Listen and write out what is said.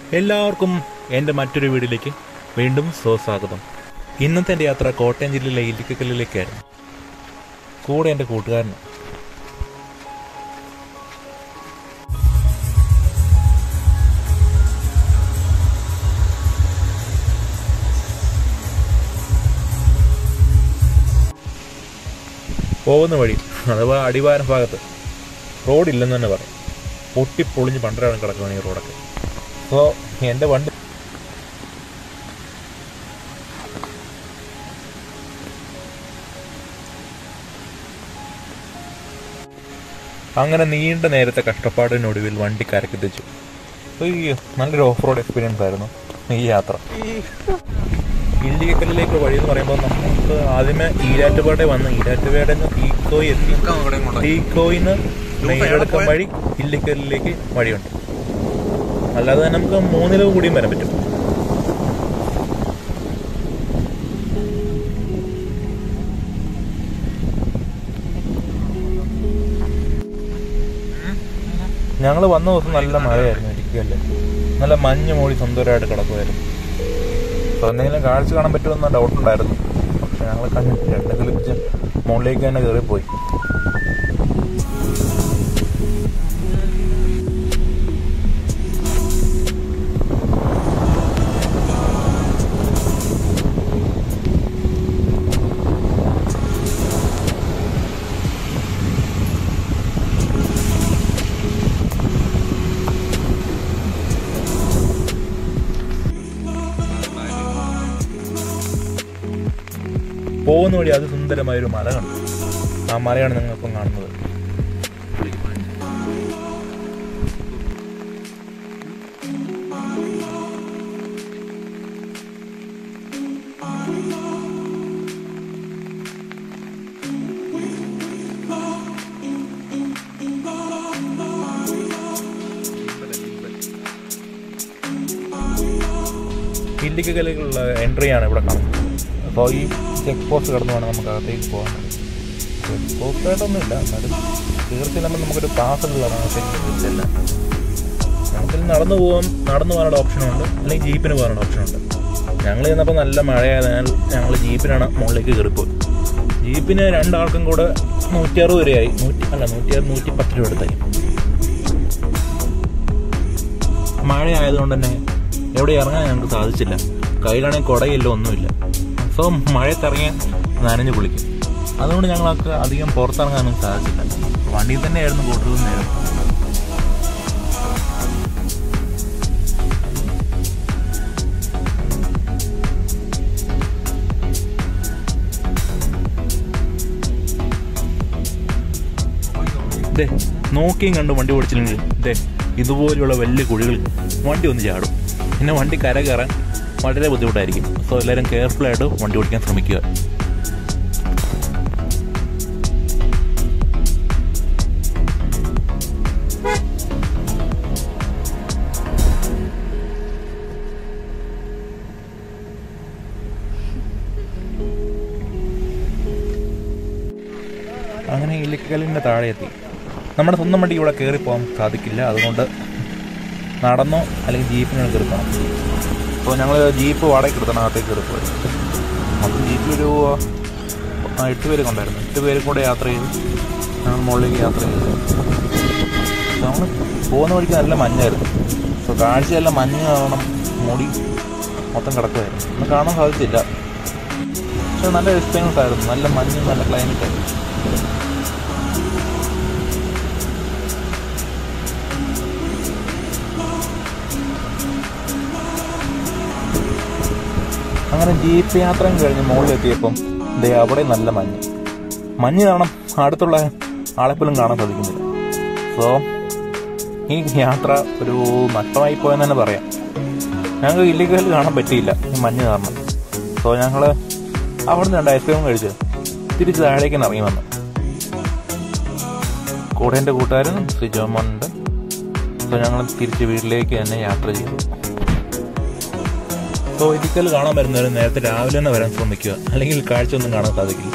എല്ലാവർക്കും എൻ്റെ മറ്റൊരു വീഡിയോയിലേക്ക് വീണ്ടും സ്വാഗതം ഇന്നത്തെ എൻ്റെ യാത്ര കോട്ടയം ജില്ലയിലെ ഇല്ലിക്കക്കല്ലിലേക്കായിരുന്നു കൂടെ എൻ്റെ കൂട്ടുകാരനും പോകുന്ന വഴി അഥവാ അടിവാരം ഭാഗത്ത് റോഡില്ലെന്ന് തന്നെ പറയാം പൊട്ടിപ്പൊളിഞ്ഞ് പണ്ടരാണ് കിടക്കുകയാണ് ഈ റോഡൊക്കെ സോ എൻ്റെ വണ്ടി അങ്ങനെ നീണ്ട നേരത്തെ കഷ്ടപ്പാടിനൊടുവിൽ വണ്ടി കരക്കെത്തിച്ചു അയ്യോ നല്ലൊരു ഓഫ് റോഡ് എക്സ്പീരിയൻസ് ആയിരുന്നു ഈ യാത്ര ഇല്ലിക്കല്ലിലേക്ക് വഴി എന്ന് പറയുമ്പോൾ നമുക്ക് ആദ്യമേ ഈരാറ്റുപേടെ വന്ന് ഈരാറ്റുപേടെ നിന്ന് തീക്കോയി എത്തി തീക്കോയിന്ന് മെയിലെടുക്കാൻ വഴി ഇല്ലിക്കല്ലിലേക്ക് വഴിയുണ്ട് അല്ലാതെ തന്നെ നമുക്ക് മൂന്നിലവ് കൂടിയും വരാൻ പറ്റും ഞങ്ങൾ വന്ന ദിവസം നല്ല മഴയായിരുന്നു ഇരിക്കുകയല്ലേ നല്ല മഞ്ഞ് മൂടി സുന്ദരമായിട്ട് കിടക്കുമായിരുന്നു അപ്പോൾ എന്തെങ്കിലും കാഴ്ച കാണാൻ പറ്റുമെന്ന ഡൗട്ട് ഉണ്ടായിരുന്നു പക്ഷെ ഞങ്ങൾ കണ്ടിട്ടില്ല രണ്ട് കളിപ്പിച്ച് മുകളിലേക്ക് തന്നെ കയറിപ്പോയി പോകുന്ന വഴി അതിസുന്ദരമായ ഒരു മല കണ്ടു ആ മലയാണ് നിങ്ങളിപ്പം കാണുന്നത് ഇല്ലിക്കലിലുള്ള എൻട്രിയാണ് ഇവിടെ കാണുന്നത് അപ്പോൾ ഈ ചെക്ക് പോസ്റ്റ് കടന്നു വേണം നമുക്ക് അകത്തേക്ക് പോകാൻ ചെക്ക് പോസ്റ്റ് ആയിട്ടൊന്നുമില്ല എന്നാലും തീർച്ചയായും നമ്മൾ നമുക്കൊരു പാസ്സുള്ളതാണ് അകത്തേക്ക് ചെല്ലാൻ നമുക്കിൽ നടന്നു പോകാൻ നടന്നു പോകാനുള്ള ഓപ്ഷനുണ്ട് അല്ലെങ്കിൽ ജീപ്പിന് പോകാനുള്ള ഓപ്ഷനുണ്ട് ഞങ്ങൾ ചെന്നപ്പോൾ നല്ല മഴയായതിനാൽ ഞങ്ങൾ ജീപ്പിനാണ് മുകളിലേക്ക് കയറിപ്പോയി ജീപ്പിന് രണ്ടാൾക്കും കൂടെ നൂറ്റി അറുപത് രൂപയായി നൂറ്റി അല്ല നൂറ്റി അറുപത് നൂറ്റി പത്ത് രൂപ എടുത്തായി മഴ ആയതുകൊണ്ട് തന്നെ എവിടെ ഇറങ്ങാൻ ഞങ്ങൾക്ക് സാധിച്ചില്ല കയ്യിലാണെങ്കിൽ കുടയില്ല ഒന്നുമില്ല സോ മഴയത്തിറങ്ങിയാൽ നനഞ്ഞു കുളിക്കും അതുകൊണ്ട് ഞങ്ങൾക്ക് അധികം പുറത്തിറങ്ങാനൊന്നും സാധിച്ചില്ല വണ്ടിയിൽ തന്നെയായിരുന്നു കൂടുതലും നേരം ദേ നോക്കിയും കണ്ട് വണ്ടി ഓടിച്ചില്ലെങ്കിൽ ദേ ഇതുപോലെയുള്ള വലിയ കുഴികൾ വണ്ടി ഒന്ന് ചാടും പിന്നെ വണ്ടി കര കയറാൻ വളരെ ബുദ്ധിമുട്ടായിരിക്കും സോ എല്ലാവരും കെയർഫുൾ ആയിട്ട് വണ്ടി ഓടിക്കാൻ ശ്രമിക്കുക അങ്ങനെ ഇല്ലിക്കലിൻ്റെ താഴെ എത്തി നമ്മുടെ സ്വന്തം വണ്ടി ഇവിടെ കയറി പോകാൻ സാധിക്കില്ല അതുകൊണ്ട് നടന്നോ അല്ലെങ്കിൽ ജീപ്പിനോ കയറിക്കണം അപ്പോൾ ഞങ്ങൾ ജീപ്പ് വാടകയ്ക്ക് എടുത്തണം അകത്തേക്ക് കയറി പോയി അപ്പം ജീപ്പിലൊരു ആ, എട്ട് പേര് കൊണ്ടായിരുന്നു എട്ട് പേരും കൂടെ യാത്ര ചെയ്ത് ഞങ്ങൾ മുകളിലേക്ക് യാത്ര ചെയ്തു നമ്മൾ പോകുന്ന വഴിക്ക് നല്ല മഞ്ഞായിരുന്നു സോ കാഴ്ചയെല്ലാം മഞ്ഞ് കാരണം മുടി മൊത്തം കിടക്കുമായിരുന്നു ഒന്നും കാണാൻ സാധിച്ചില്ല പക്ഷെ നല്ല എക്സ്പീരിയൻസ് ആയിരുന്നു നല്ല മഞ്ഞ് നല്ല ക്ലൈമറ്റ് ആയിരുന്നു അങ്ങനെ ജീപ്പ് യാത്രയും കഴിഞ്ഞ് മുകളിലെത്തിയപ്പം ദേ അവിടെ നല്ല മഞ്ഞ് മഞ്ഞ് കാരണം അടുത്തുള്ള ആളെപ്പോലും കാണാൻ സാധിക്കുന്നില്ല സോ ഈ യാത്ര ഒരു നഷ്ടമായി പോയെന്ന് തന്നെ പറയാം ഞങ്ങൾക്ക് ഇല്ലിക്കൽ കാണാൻ പറ്റിയില്ല ഈ മഞ്ഞ് കാരണം സോ ഞങ്ങൾ അവിടെ നിന്ന് രണ്ട് ഐസ്ക്രീം കഴിച്ച് തിരിച്ച് താഴേക്ക് ഇറങ്ങി വന്നു കൂടെ എൻ്റെ കൂട്ടുകാരൻ സിജോമോനുണ്ട് സോ ഞങ്ങൾ തിരിച്ച് വീട്ടിലേക്ക് തന്നെ യാത്ര ചെയ്തു സോ ഇരിക്കൽ കാണാൻ വരുന്നവർ നേരത്തെ രാവിലെ തന്നെ വരാൻ ശ്രമിക്കുക അല്ലെങ്കിൽ കാഴ്ച ഒന്നും കാണാൻ സാധിക്കില്ല